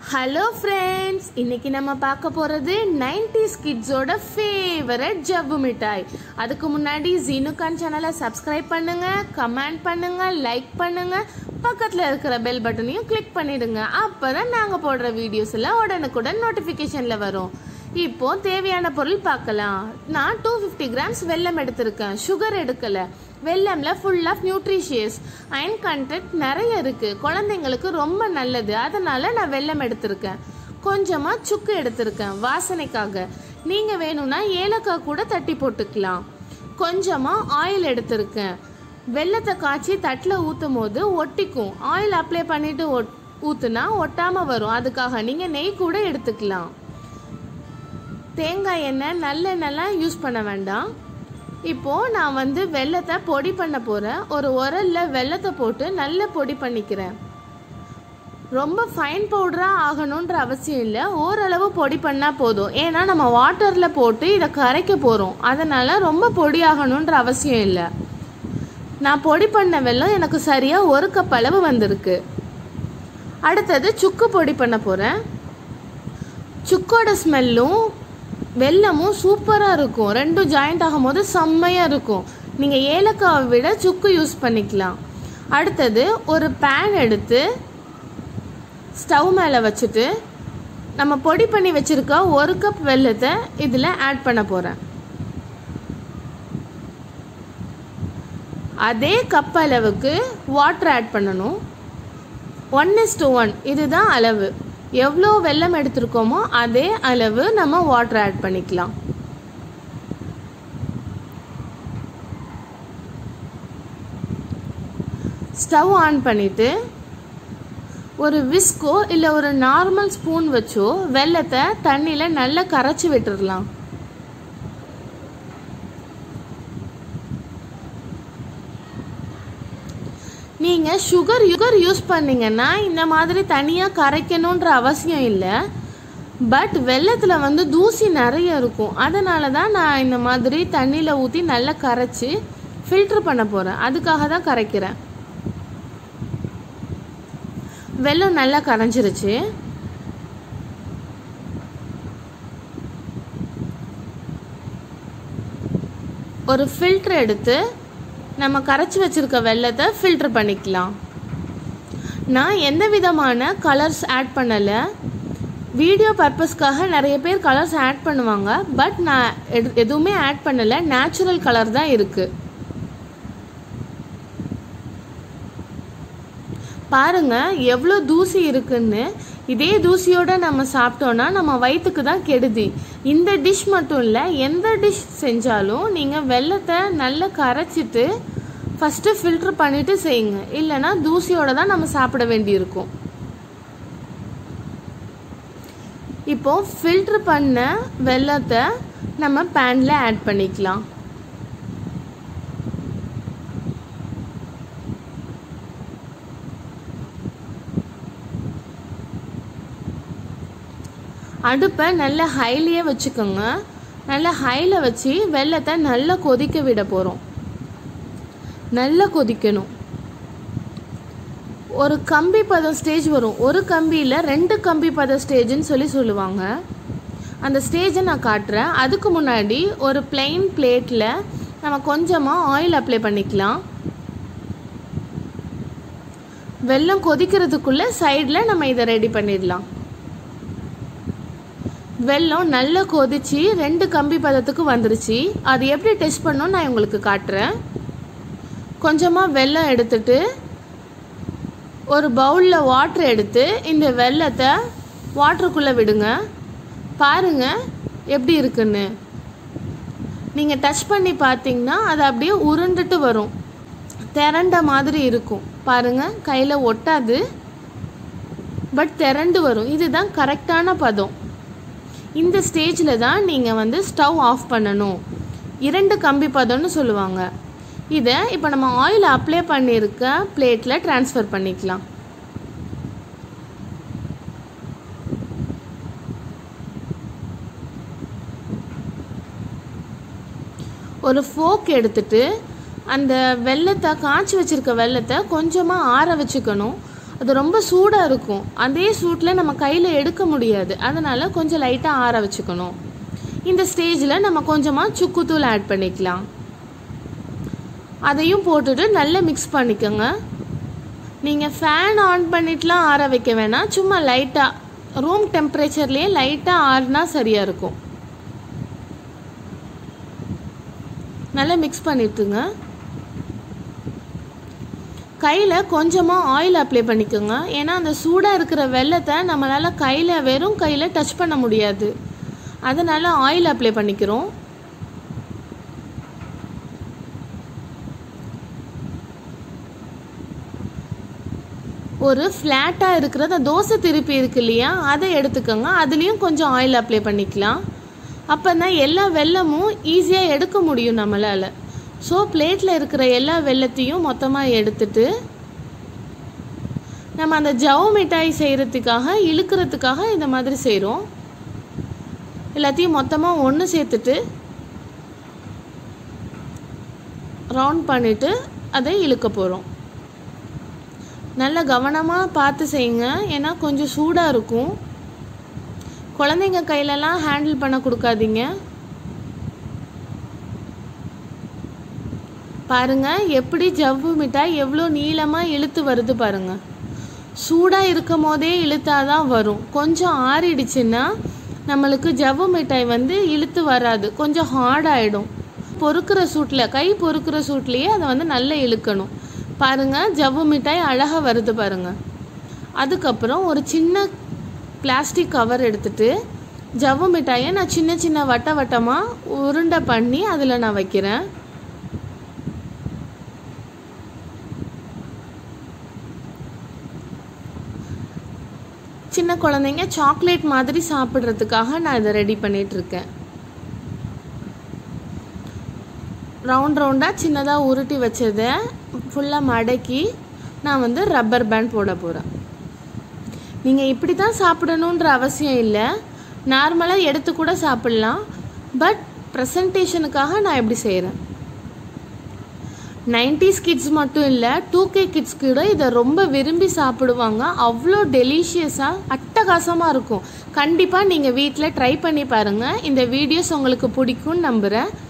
hello friends இன்னைக்கு நம்ம பார்க்க போறது 90s கிட்ஸோட ஃபேவரட் ஜவ்வு மிட்டாய் அதுக்கு முன்னாடி ஜீனுகான் சேனலை சப்ஸ்கிரைப் பண்ணுங்க கமெண்ட் பண்ணுங்க லைக் பண்ணுங்க பக்கத்தில் இருக்கிற பெல் பட்டனையும் கிளிக் பண்ணிடுங்க அப்பதான் நாங்கள் போடுற வீடியோஸ் எல்லாம் உடனுக்குடன் நோட்டிஃபிகேஷனில் வரும் இப்போ தேவையான பொருள் பார்க்கலாம் நான் டூ ஃபிஃப்டி கிராம்ஸ் வெல்லம் எடுத்திருக்கேன் சுகர் எடுக்கல வெல்லம்ல full of nutritious iron content நிறைய இருக்கு குழந்தைங்களுக்கு ரொம்ப நல்லது அதனால நான் வெல்லம் எடுத்திருக்கேன் கொஞ்சமா சுக்கு எடுத்திருக்கேன் வாசனைக்காக நீங்க வேணும்னா ஏலக்காய் கூட தட்டி போட்டுக்கலாம் கொஞ்சமா ஆயில் எடுத்திருக்கேன் வெள்ளத்தை காய்ச்சி தட்டில் ஊற்றும் போது ஒட்டிக்கும் ஆயில் அப்ளை பண்ணிட்டு ஒட்- ஊத்துனா ஒட்டாம வரும் அதுக்காக நீங்க நெய் கூட எடுத்துக்கலாம் தேங்காய் எண்ணெய் நல்லெண்ணெய்லாம் யூஸ் பண்ண வேண்டாம் இப்போ நான் வந்து வெல்லத்தை பொடி பண்ண போறேன் ஒரு உரல்ல வெல்லத்தை போட்டு நல்லா பொடி பண்ணிக்கிறேன் ரொம்ப ஃபைன் பவுடரா ஆகணுன்ற அவசியம் இல்லை ஓரளவு பொடி பண்ணா போதும் ஏன்னா நம்ம வாட்டர்ல போட்டு இதை கரைக்க போறோம் அதனால ரொம்ப பொடி ஆகணுன்ற அவசியம் இல்லை நான் பொடி பண்ண வெல்லம் எனக்கு சரியா ஒரு கப் அளவு வந்திருக்கு அடுத்தது சுக்கு பொடி பண்ண போறேன் சுக்கோட ஸ்மெல்லும் வெல்லமும் சூப்பராக இருக்கும் ரெண்டும் ஜாயிண்ட் ஆகும்போது செம்மையாக இருக்கும் நீங்கள் ஏலக்காவை விட சுக்கு யூஸ் பண்ணிக்கலாம் அடுத்தது ஒரு பேன் எடுத்து ஸ்டவ் மேலே வச்சுட்டு நம்ம பொடி பண்ணி வச்சிருக்க ஒரு கப் வெல்லத்தை இதில் ஆட் பண்ண போகிறேன் அதே கப் அளவுக்கு வாட்டர் ஆட் பண்ணணும் ஒன் இஸ் டு ஒன் இதுதான் அளவு எவ்வளோ வெல்லம் எடுத்திருக்கோமோ அதே அளவு நம்ம வாட்டர் ஆட் பண்ணிக்கலாம் ஸ்டவ் ஆன் பண்ணிட்டு ஒரு விஸ்கோ இல்லை ஒரு நார்மல் ஸ்பூன் வச்சோ வெல்லத்தை தண்ணியில் நல்லா கரைச்சி விட்டுறலாம் நீங்கள் சுகர் யுகர் யூஸ் பண்ணீங்கன்னா இந்த மாதிரி தனியாக கரைக்கணுன்ற அவசியம் இல்லை பட் வெள்ளத்தில் வந்து தூசி நிறைய இருக்கும் அதனால தான் நான் இந்த மாதிரி தண்ணியில் ஊற்றி நல்லா கரைச்சி ஃபில்ட்ரு பண்ண போகிறேன் அதுக்காக தான் கரைக்கிறேன் வெல்லம் நல்லா கரைஞ்சிருச்சு ஒரு ஃபில்ட்ரு எடுத்து நம்ம கரைச்சி வச்சிருக்க வெல்லத்தை ஃபில்டர் பண்ணிக்கலாம் நான் எந்த விதமான கலர்ஸ் ஆட் பண்ணலை வீடியோ பர்பஸ்க்காக நிறைய பேர் கலர்ஸ் ஆட் பண்ணுவாங்க பட் நான் எது- எதுவுமே ஆட் பண்ணலை நேச்சுரல் கலர் தான் இருக்குது பாருங்க எவ்வளோ தூசி இருக்குன்னு இதே தூசியோட நம்ம சாப்பிட்டோம்னா நம்ம வயிற்றுக்கு தான் கெடுதி இந்த டிஷ் மட்டும் இல்லை எந்த டிஷ் செஞ்சாலும் நீங்கள் வெல்லத்தை நல்லா கரைச்சிட்டு ஃபஸ்ட்டு ஃபில்டர் பண்ணிட்டு செய்யுங்க இல்லைன்னா தூசியோட தான் நம்ம சாப்பிட வேண்டியிருக்கும் இப்போ ஃபில்டர் பண்ண வெல்லத்தை நம்ம பேனில் ஆட் பண்ணிக்கலாம் அடுப்பை நல்ல ஹைலியே வச்சுக்கோங்க நல்ல ஹையில் வச்சு வெல்லத்தை நல்லா கொதிக்க விட போகிறோம் நல்லா கொதிக்கணும் ஒரு கம்பி பதம் ஸ்டேஜ் வரும் ஒரு கம்பியில் ரெண்டு கம்பி பதம் ஸ்டேஜ்னு சொல்லி சொல்லுவாங்க அந்த ஸ்டேஜை நான் காட்டுறேன் அதுக்கு முன்னாடி ஒரு plain பிளேட்டில் நம்ம கொஞ்சமாக ஆயில் அப்ளை பண்ணிக்கலாம் வெல்லம் கொதிக்கிறதுக்குள்ள சைடில் நம்ம இதை ரெடி பண்ணிடலாம் வெல்லம் நல்லா கொதிச்சு ரெண்டு கம்பி பதத்துக்கு வந்துருச்சு அது எப்படி டெஸ்ட் பண்ணோம் நான் உங்களுக்கு காட்டுறேன் கொஞ்சமாக வெல்லம் எடுத்துட்டு ஒரு பவுலில் வாட்டர் எடுத்து இந்த வெல்லத்தை வாட்டருக்குள்ளே விடுங்க பாருங்க எப்படி இருக்குன்னு நீங்கள் டச் பண்ணி பார்த்தீங்கன்னா அது அப்படியே உருண்டுட்டு வரும் திரண்ட மாதிரி இருக்கும் பாருங்க கையில் ஒட்டாது பட் திரண்டு வரும் இதுதான் கரெக்டான பதம் இந்த ஸ்டேஜில் தான் நீங்கள் வந்து ஸ்டவ் ஆஃப் பண்ணணும் இரண்டு கம்பி பதம்னு சொல்லுவாங்க இதை இப்போ நம்ம ஆயில் அப்ளை பண்ணியிருக்க பிளேட்டில் ட்ரான்ஸ்ஃபர் பண்ணிக்கலாம் ஒரு ஃபோக் எடுத்துட்டு அந்த வெல்லத்தை காய்ச்சி வச்சிருக்க வெல்லத்தை கொஞ்சமாக ஆற வச்சுக்கணும் அது ரொம்ப சூடாக இருக்கும் அதே சூட்டில் நம்ம கையில் எடுக்க முடியாது அதனால் கொஞ்சம் லைட்டாக ஆற வச்சுக்கணும் இந்த ஸ்டேஜில் நம்ம கொஞ்சமாக சுக்குத்தூள் ஆட் பண்ணிக்கலாம் அதையும் போட்டுட்டு நல்லா மிக்ஸ் பண்ணிக்கோங்க நீங்கள் ஃபேன் ஆன் பண்ணிட்டுலாம் ஆற வைக்க வேணாம் சும்மா லைட்டாக ரூம் டெம்பரேச்சர்லேயே லைட்டாக ஆறுனா சரியாக இருக்கும் நல்லா மிக்ஸ் பண்ணிட்டுங்க கையில் கொஞ்சமாக ஆயில் அப்ளை பண்ணிக்கோங்க ஏன்னா அந்த சூடாக இருக்கிற வெள்ளத்தை நம்மளால் கையில் வெறும் கையில் டச் பண்ண முடியாது அதனால் ஆயில் அப்ளை பண்ணிக்கிறோம் ஒரு ஃப்ளாட்டாக இருக்கிறத தோசை திருப்பி இருக்கு இல்லையா அதை எடுத்துக்கோங்க அதுலேயும் கொஞ்சம் ஆயில் அப்ளை பண்ணிக்கலாம் அப்போ தான் எல்லா வெள்ளமும் ஈஸியாக எடுக்க முடியும் நம்மளால் ஸோ பிளேட்டில் இருக்கிற எல்லா வெள்ளத்தையும் மொத்தமாக எடுத்துட்டு நம்ம அந்த ஜவு மிட்டாய் செய்கிறதுக்காக இழுக்கிறதுக்காக இந்த மாதிரி செய்கிறோம் எல்லாத்தையும் மொத்தமாக ஒன்று சேர்த்துட்டு ரவுண்ட் பண்ணிவிட்டு அதை இழுக்க போகிறோம் நல்ல கவனமாக பார்த்து செய்யுங்க ஏன்னா கொஞ்சம் சூடாக இருக்கும் குழந்தைங்க கையிலலாம் ஹேண்டில் பண்ண கொடுக்காதீங்க பாருங்க எப்படி ஜவ்வு மிட்டாய் எவ்வளோ நீளமாக இழுத்து வருது பாருங்க சூடாக இருக்கும் போதே இழுத்தாதான் வரும் கொஞ்சம் ஆறிடுச்சுன்னா நம்மளுக்கு ஜவ்வு மிட்டாய் வந்து இழுத்து வராது கொஞ்சம் ஹார்ட் ஆகிடும் பொறுக்கிற சூட்டில் கை பொறுக்கிற சூட்லேயே அதை வந்து நல்லா இழுக்கணும் பாருங்க ஜவ்வு மிட்டாய் அழகாக வருது பாருங்க அதுக்கப்புறம் ஒரு சின்ன பிளாஸ்டிக் கவர் எடுத்துட்டு ஜவ்வு மிட்டாயை நான் சின்ன சின்ன வட்ட வட்டமாக உருண்டை பண்ணி அதில் நான் வைக்கிறேன் சின்ன குழந்தைங்க சாக்லேட் மாதிரி சாப்பிட்றதுக்காக நான் இதை ரெடி பண்ணிட்டு இருக்கேன் ரவுண்ட் ரவுண்டாக சின்னதாக உருட்டி வச்சதை ஃபுல்லாக மடக்கி நான் வந்து ரப்பர் பேண்ட் போட போகிறேன் நீங்கள் இப்படி தான் சாப்பிடணுன்ற அவசியம் இல்லை நார்மலாக எடுத்து கூட சாப்பிட்லாம் பட் ப்ரெசன்டேஷனுக்காக நான் எப்படி செய்கிறேன் நைன்டிஸ் கிட்ஸ் மட்டும் இல்லை டூ கே கிட்ஸ் கூட இதை ரொம்ப விரும்பி சாப்பிடுவாங்க அவ்வளோ டெலிஷியஸாக அட்டகாசமாக இருக்கும் கண்டிப்பாக நீங்கள் வீட்டில் ட்ரை பண்ணி பாருங்கள் இந்த வீடியோஸ் உங்களுக்கு பிடிக்கும்னு நம்புகிறேன்